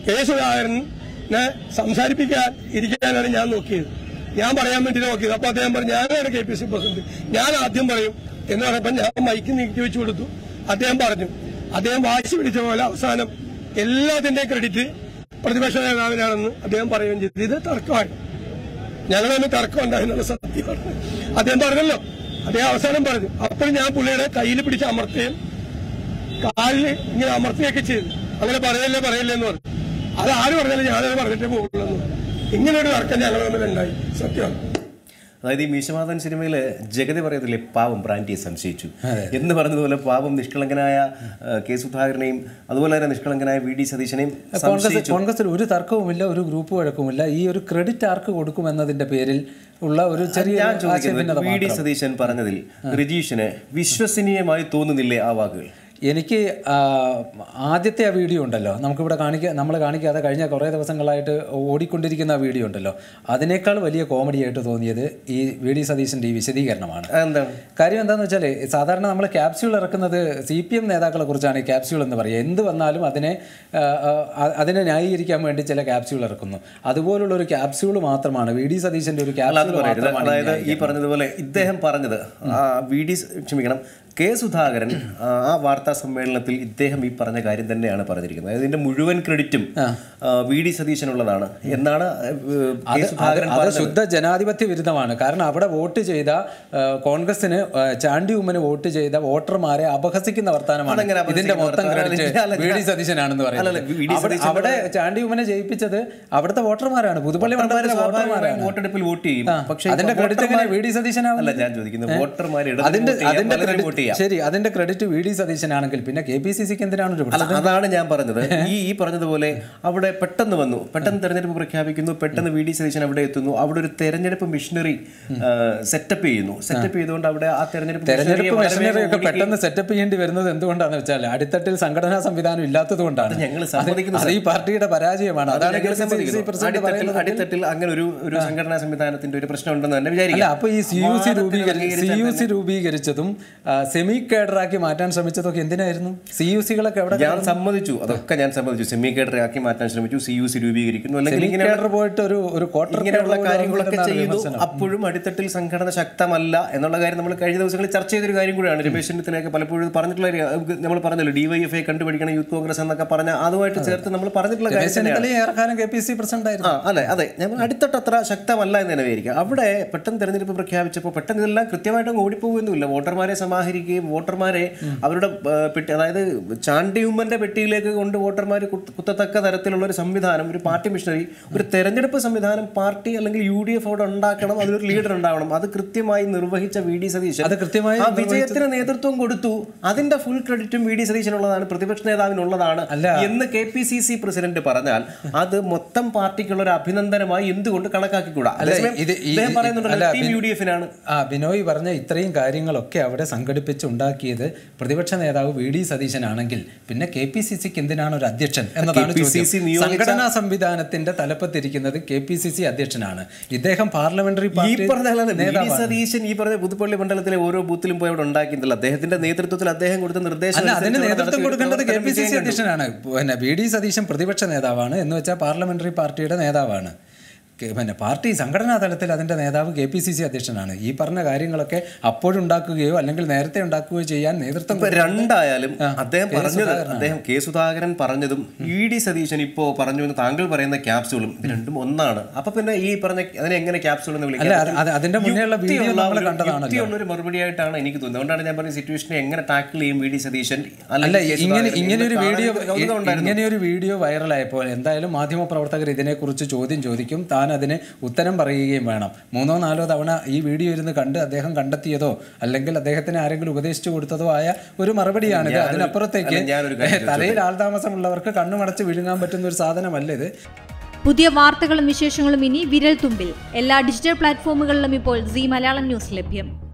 K സുധാകരനെ സംസാരിപ്പിക്കാൻ ഇരിക്കാനാണ് ഞാൻ നോക്കിയത് ഞാൻ പറയാൻ വേണ്ടി നോക്കിയത് അപ്പൊ അദ്ദേഹം പറഞ്ഞു ഞാനാണ് കെ പി സി പ്രസിഡന്റ് ഞാൻ ആദ്യം പറയും എന്ന് പറഞ്ഞപ്പോ ഞാൻ മൈക്ക് നീക്കി വെച്ചു കൊടുത്തു അദ്ദേഹം പറഞ്ഞു അദ്ദേഹം വാശി പിടിച്ച പോലെ അവസാനം എല്ലാത്തിന്റെയും ക്രെഡിറ്റ് പ്രതിപക്ഷ നേതാവിനാണെന്ന് അദ്ദേഹം പറയുകയും ചെയ്തു ഇത് തർക്കമാണ് ഞങ്ങൾ തമ്മിൽ തർക്കം ഉണ്ടായിരുന്നുള്ള സത്യമാണ് അദ്ദേഹം പറഞ്ഞല്ലോ അദ്ദേഹം അവസാനം പറഞ്ഞു അപ്പോൾ ഞാൻ പുള്ളിയുടെ കയ്യിൽ പിടിച്ച് അമർത്തുകയും കാലിൽ ഇങ്ങനെ അമർത്തുകയൊക്കെ ചെയ്തു അങ്ങനെ പറയല്ലേ പറയല്ലേ എന്ന് പറഞ്ഞു അത് ആര് പറഞ്ഞാലും ഞാനത് പറഞ്ഞിട്ടേ പോകുള്ളൂ എന്ന് പറഞ്ഞു. ഇങ്ങനെ ഒരു തർക്കം ഞങ്ങൾ തമ്മിൽ ഉണ്ടായി സത്യമാണ് അതായത് ഈ മീശമാധവൻ സിനിമയില് ജഗതി പറയത്തില്ലേ പാവം ബ്രാൻഡിയെ സംശയിച്ചു എന്ന് പറഞ്ഞതുപോലെ പാവം നിഷ്കളങ്കനായ ആ, കെ സുധാകരനെയും അതുപോലെ തന്നെ നിഷ്കളങ്കനായ വി ഡി സതീശനെയും കോൺഗ്രസ് കോൺഗ്രസിൽ ഒരു തർക്കവുമില്ല ഒരു ഗ്രൂപ്പ് വഴക്കവുമില്ല ഈ ഒരു ക്രെഡിറ്റ് ആർക്ക് കൊടുക്കുമെന്നതിന്റെ പേരിൽ ഉള്ള ഒരു ചെറിയ ഞാൻ ചോദിക്കുന്നത് ആശയഭിന്നത വി ഡി മാത്രം. സതീശൻ പറഞ്ഞതിൽ റിജീഷിന് വിശ്വസനീയമായി തോന്നുന്നില്ലേ ആ വാക്കുകൾ എനിക്ക് ആ, ആദ്യത്തെ ആ വീഡിയോ ഉണ്ടല്ലോ നമുക്കിവിടെ കാണിക്കുക നമ്മൾ കാണിക്കാതെ കഴിഞ്ഞ കുറേ ദിവസങ്ങളായിട്ട് ഓടിക്കൊണ്ടിരിക്കുന്ന ആ വീഡിയോ ഉണ്ടല്ലോ അതിനേക്കാൾ വലിയ കോമഡി ആയിട്ട് തോന്നിയത് ഈ വി ഡി സതീശൻ്റെ ഈ വിശദീകരണമാണ് എന്താണ് കാര്യം എന്താണെന്ന് വെച്ചാൽ സാധാരണ നമ്മൾ ക്യാപ്സ്യൂൾ ഇറക്കുന്നത് സി പി എം നേതാക്കളെ കുറിച്ചാണ് ഈ ക്യാപ്സ്യൂൾ എന്ന് പറയുക എന്ത് വന്നാലും അതിനെ ആ, ആ, അതിനെ ന്യായീകരിക്കാൻ വേണ്ടി ചില ക്യാപ്സ്യൂൾ ഇറക്കുന്നു അതുപോലുള്ള ഒരു ക്യാപ്സ്യൂൾ മാത്രമാണ് വി ഡി സതീശൻ്റെ ഒരു അല്ല അത് ക്യാപ്സ്യൂൾ പറയരുത് മാത്രമാണ് അതായത് ഈ ഈ പറഞ്ഞതുപോലെ ഇദ്ദേഹം പറഞ്ഞത് ആ, വി ഡി ക്ഷമിക്കണം കെ സുധാകരൻ ആ ആ വാർത്താ സമ്മേളനത്തിൽ ഇദ്ദേഹം ഈ പറഞ്ഞ കാര്യം തന്നെയാണ് പറഞ്ഞിരിക്കുന്നത് അതായത് ഇതിന്റെ മുഴുവൻ ക്രെഡിറ്റും ആ, വി ഡി സതീശനുള്ളതാണ് എന്നാണ് ഏഹ്, കെ സുധാകരൻ അത് പറഞ്ഞത് ശുദ്ധ ജനാധിപത്യ വിരുദ്ധമാണ് കാരണം അവിടെ വോട്ട് ചെയ്ത ആ, കോൺഗ്രസിന് ആ, ചാണ്ടി ഉമ്മന് വോട്ട് ചെയ്ത വോട്ടർമാരെ അപഹസിക്കുന്ന വർത്താനമാണ് അതെങ്ങനെ ഇതിന്റെ അപഹസിക്കുന്ന മൊത്തം വർത്താനം? ക്രെഡിറ്റ് അല്ല, വി ഡി സതീശനാണെന്ന് അല്ലല്ല, പറയുന്നത് വി ഡി അവിടെ- സതീശൻ അവിടെ ചാണ്ടി ഉമ്മനെ ജയിപ്പിച്ചത് അവിടുത്തെ വോട്ടർമാരാണ് പുതുപ്പള്ളി മണ്ഡലത്തിലെ സ്വാഭാവികമായും വോട്ടർമാരാണ് വോട്ടെടുപ്പിൽ വോട്ട് ചെയ്യും പക്ഷേ അതിന്റെ ക്രെഡിറ്റ് എങ്ങനെ വി ഡി സതീശനാവും അല്ല ഞാൻ ചോദിക്കുന്നത് വോട്ടർമാർ അതിന്റെ ഇടത് അതിന്റെ വോട്ട് ക്രെഡിറ്റ് ചെയ്യാം ശരി അതിന്റെ ക്രെഡിറ്റ് വി ഡി സതീശനാണെങ്കിൽ പിന്നെ കെ പി സി സിക്ക് എന്തിനാണ് ഒരു അല്ല അതാണ് ഞാൻ പറഞ്ഞത് ഈ ഈ പറഞ്ഞതുപോലെ അവിടെ പെട്ടെന്ന് വന്നു പെട്ടെന്ന് തെരഞ്ഞെടുപ്പ് പ്രഖ്യാപിക്കുന്നു പെട്ടെന്ന് വി ഡി സതീശൻ അവിടെ എത്തുന്നു അവിടെ ഒരു തെരഞ്ഞെടുപ്പ് മിഷനറി സെറ്റപ്പ് ചെയ്യുന്നു സെറ്റപ്പ് ചെയ്തുകൊണ്ട് അവിടെ ആ തെരഞ്ഞെടുപ്പ് തെരഞ്ഞെടുപ്പ് machinery വളരെ മെഷീനറി ഒക്കെ വേഗം പെട്ടെന്ന് സെറ്റപ്പ് ചെയ്യേണ്ടി വരുന്നത് എന്തുകൊണ്ടാണെന്ന് വെച്ചാൽ അടിത്തട്ടിൽ സംഘടനാ സംവിധാനം ഇല്ലാത്തത് കൊണ്ടാണ് ഞങ്ങൾ സമ്മതിക്കുന്നു അത് ഈ പാർട്ടിയുടെ പരാജയമാണ് അതാണ് ഞങ്ങൾ KCC സമ്മതിക്കുന്നു. പ്രസിഡന്റ് അടിത്തട്ടിൽ പറയുന്നത് അടിത്തട്ടിൽ അങ്ങനെ ഒരു ഒരു സംഘടനാ സംവിധാനത്തിന്റെ ഒരു പ്രശ്നം ഉണ്ടെന്ന് തന്നെ അല്ല വിചാരിക്കാം അപ്പൊ ഈ സി യു സി വാദത്തിന് രൂപീകരിച്ച സി യു സി രൂപീകരിച്ചതും സെമി കേഡറാക്കി മാറ്റാൻ ശ്രമിച്ചതും ഒക്കെ എന്തിനായിരുന്നു സി യു സികളൊക്കെ എവിടെ ഞാൻ സമ്മതിച്ചു അതൊക്കെ ഞാൻ സമ്മതിച്ചു സെമി കേഡറെ ആക്കി മാറ്റാൻ ശ്രമിച്ചു സി യു സി രൂപീകരിക്കുന്നു അല്ലെങ്കിൽ സെമി ഇങ്ങനെ കേഡർ പോയിട്ട് ഒരു ഒരു ക്വാർട്ടർ ഇങ്ങനെയുള്ള കാര്യങ്ങളൊക്കെ ചെയ്തു അപ്പോഴും അടിത്തട്ടിൽ സംഘടന ശക്തമല്ല എന്നുള്ള കാര്യം നമ്മൾ കഴിഞ്ഞ ദിവസങ്ങളിൽ ചർച്ച ചെയ്തൊരു കാര്യം കൂടിയാണ് രമേശ് ചെന്നിത്തലയൊക്കെ പലപ്പോഴും ഇത് പറഞ്ഞിട്ടുള്ള ഒരു- നമുക്ക് നമ്മൾ പറഞ്ഞല്ലോ ഡിവൈഎഫ്ഐ കണ്ടുപിടിക്കണം യൂത്ത് കോൺഗ്രസ് എന്നൊക്കെ പറഞ്ഞ അതുമായിട്ട് ചേർത്ത് നമ്മൾ പറഞ്ഞിട്ടുള്ള കാര്യം തന്നെയാണ് ചെന്നിത്തല ഏറെക്കാലം കെ പി സി പ്രസിഡന്റ് ആയിരുന്നു ആ അതെ അതെ ഞാൻ അടിത്തട്ട് അത്ര ശക്തമല്ല എന്ന് തന്നെ വിചാരിക്കാം അവിടെ പെട്ടെന്ന് തെരഞ്ഞെടുപ്പ് പ്രഖ്യാപിച്ചപ്പോൾ പെട്ടെന്ന് ഇതെല്ലാം കൃത്യമായിട്ട് അങ്ങ് ഓടിപ്പോകുന്നില്ല വോട്ടർമാരെ സമാഹരിക്കുകയും വോട്ടർമാരെ അവരുടെ ആ, പെട്ടി അതായത് ചാണ്ടി ഉമ്മന്റെ പെട്ടിയിലേക്ക് കൊണ്ട് വോട്ടർമാർ കുത്തത്തക്ക തരത്തിലുള്ള ഒരു സംവിധാനം ഒരു പാർട്ടി മിഷനറി ഒരു തെരഞ്ഞെടുപ്പ് സംവിധാനം പാർട്ടി അല്ലെങ്കിൽ യു ഡി എഫ് അവിടെ ഉണ്ടാക്കണം അതിലൊരു ലീഡർ ഉണ്ടാവണം അത് കൃത്യമായി നിർവഹിച്ച വി ഡി സതീശൻ അത് കൃത്യമായി ആ വിജയത്തിന് നേതൃത്വം കൊടുത്തു അതിന്റെ ഫുൾ ക്രെഡിറ്റും വി ഡി സതീശനുള്ളതാണ് പ്രതിപക്ഷ നേതാവിനുള്ളതാണ് എന്ന് K P C C president പറഞ്ഞാൽ അത് മൊത്തം പാർട്ടിക്കുള്ള ഒരു അഭിനന്ദനമായി എന്തുകൊണ്ട് കണക്കാക്കിക്കൂടാ അതേസമയം ഇത് ഈ- ഇദ്ദേഹം ഈ- പറയുന്നുണ്ടല്ലോ അല്ല, ടീം ബിൻ- യു ഡി എഫിനാണ് ആ ബിനോയ് പറഞ്ഞ ഇത്രയും കാര്യങ്ങളൊക്കെ അവിടെ സംഘടിപ്പിച്ചുണ്ടാക്കിയത് പ്രതിപക്ഷ നേതാവ് വി ഡി സതീശനാണെങ്കിൽ പിന്നെ കെ പി സി സിക്ക് എന്തിനാണ് ഒരു അധ്യക്ഷൻ എന്നതാണ് KPCC ചോദ്യം. നിയോഗിച്ച- സംഘടനാ സംവിധാനത്തിന്റെ തലപ്പത്തിരിക്കുന്നത് കെ പി സി സി അധ്യക്ഷനാണ് ഇദ്ദേഹം പാർലമെന്ററി ഈ പാർട്ടി പറഞ്ഞ ആളാണ് വി ഡി നേതാവാണ്. സതീശൻ ഈ പറഞ്ഞ പുതുപ്പള്ളി മണ്ഡലത്തിലെ ഓരോ ബൂത്തിലും പോയി അവിടെ ഉണ്ടാക്കിയിട്ടില്ല അദ്ദേഹത്തിന്റെ നേതൃത്വത്തിൽ അദ്ദേഹം കൊടുത്ത നിർദ്ദേശം അല്ല അതിന് അനുസരിച്ച് അവിടെ നേതൃത്വം നടത്തിയ ഒരു കൊടുക്കേണ്ടത് കെ പ്രവർത്തനം പി സി വിജയം സി കണ്ടു. അധ്യക്ഷനാണ് പിന്നെ വി ഡി സതീശൻ പ്രതിപക്ഷ നേതാവാണ് എന്ന് വെച്ചാൽ പാർലമെന്ററി പാർട്ടിയുടെ നേതാവാണ് കെ- പിന്നെ പാർട്ടി സംഘടനാ തലത്തിൽ അതിന്റെ നേതാവ് കെ പി സി സി അധ്യക്ഷനാണ് ഈ പറഞ്ഞ കാര്യങ്ങളൊക്കെ അപ്പോഴുണ്ടാക്കുകയോ അല്ലെങ്കിൽ നേരത്തെ ഉണ്ടാക്കുകയോ ചെയ്യാൻ നേതൃത്വം ഇപ്പൊ രണ്ടായാലും അദ്ദേഹം പറഞ്ഞത് അദ്ദേഹം കെ സുധാകരൻ പറഞ്ഞതും ഇ ഡി സതീശൻ ഇപ്പോ പറഞ്ഞു എന്ന് താങ്കൾ പറയുന്ന ക്യാപ്സൂളും ഇത് രണ്ടും ഒന്നാണ് അപ്പൊ പിന്നെ ഈ പറഞ്ഞ അതിനെ എങ്ങനെ ക്യാപ്സൂൾ എന്ന് അല്ല വിളിക്കാം അത് അത് അതിന്റെ മുന്നേയുള്ള വീഡിയോ യുക്തിയുള്ള നമ്മൾ ഒരു- കണ്ടതാണല്ലോ യുക്തിയുള്ള ഒരു മറുപടിയായിട്ടാണ് എനിക്ക് തോന്നുന്നത് അതുകൊണ്ടാണ് ഞാൻ പറഞ്ഞ സിറ്റുവേഷനെ എങ്ങനെ ടാക്കിൾ ചെയ്യും വി ഡി സതീശൻ അല്ല അല്ലെങ്കിൽ കെ. ഇങ്ങനെ സുധാകരൻ ഇങ്ങനെ ഒരു എന്ന് വീഡിയോ കാണാൻ കൗതുകം ഉണ്ടായിരുന്നു. ഇങ്ങനെ ഒരു വീഡിയോ വൈറലായപ്പോൾ എന്തായാലും മാധ്യമപ്രവർത്തകർ ഇതിനെക്കുറിച്ച് ചോദ്യം ചോദിക്കും താൻ അതിന് ഉത്തരം പറയുകയും വേണം മൂന്നോ നാലോ തവണ ഈ വീഡിയോ ഇരുന്ന് കണ്ട് അദ്ദേഹം കണ്ടെത്തിയതോ അല്ലെങ്കിൽ അദ്ദേഹത്തിന് ആരെങ്കിലും ഉപദേശിച്ചു കൊടുത്തതോ ആയ ഒരു മറുപടിയാണിത് അതിനപ്പുറത്തേക്ക് അല്ല, ഞാനൊരു കാര്യം തലയിൽ ആൾതാമസമുള്ളവർക്ക് കണ്ണുമടച്ച് വിഴുങ്ങാൻ പറ്റുന്ന ഒരു സാധനമല്ല ഇത് പുതിയ വാർത്തകളും വിശേഷങ്ങളും ഇനി വിരൽ തുമ്പിൽ എല്ലാ ഡിജിറ്റൽ പ്ലാറ്റ്ഫോമുകളിലും ഇപ്പോൾ സി മലയാളം ന്യൂസ് ലഭ്യം